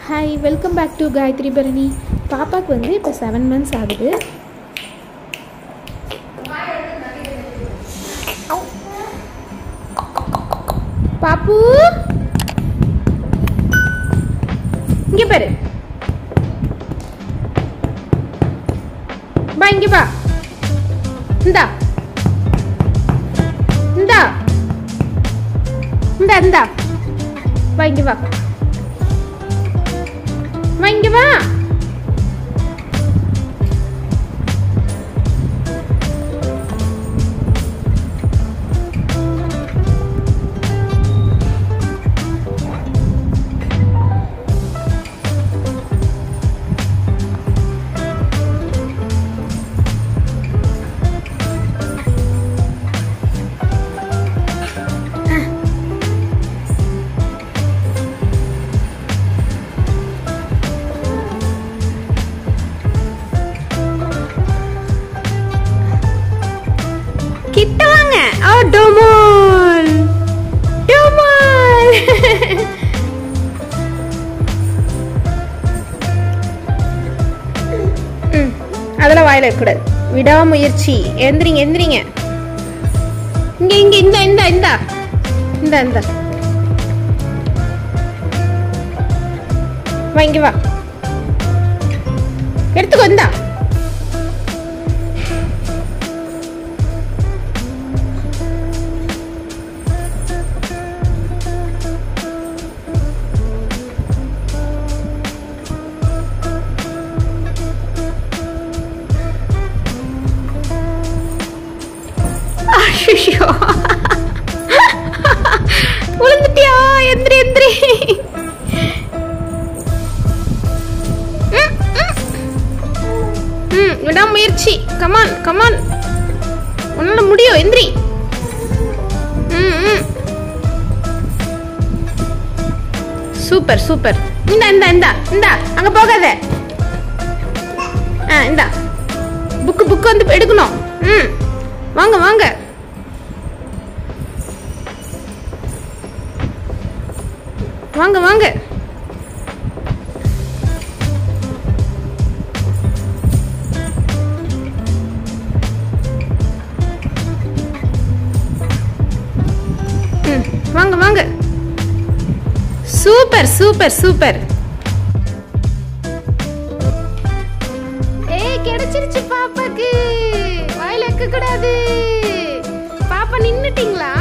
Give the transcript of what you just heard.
Hi welcome back to Gayathri Bharani பாப்பாவுக்கு வந்து இப்போ செவன் மந்த்ஸ் ஆகுது பாப்பு இங்க பாரு பா இங்க பா இந்தா இந்தா இந்தா இந்தா வா இங்க வா வா இங்க வா கிட்ட வாங்க ஓ டோமோல் டோமோல் ம் அதெல்லாம் வாயில இருக்கக்கூடாது விடாமுயற்சி எந்திரிங்க எந்திரிங்க இங்க இங்க இந்த இந்த இந்த இந்த இந்த வா இங்க வா எடுத்துக்கோ இந்தா ஐயோ விழுந்துட்டியா எந்திரி எந்திரி ம், ம். ம் விடாமுயற்சி கமான் கமான் உன்னால முடியும் எந்திரி ம் ம் சூப்பர் சூப்பர் இந்தா இந்தா இந்தா இந்தா அங்க போகாத ஆ இந்தா புக்கு புக்கு வந்து எடுக்கணும் ம் வாங்க வாங்க வாங்க வாங்க ம், வாங்க வாங்க சூப்பர் சூப்பர் சூப்பர் ஏய் கிடைச்சிருச்சு பாப்பாக்கு வாயில வைக்க கூடாது பாப்பா நின்னுட்டீங்களா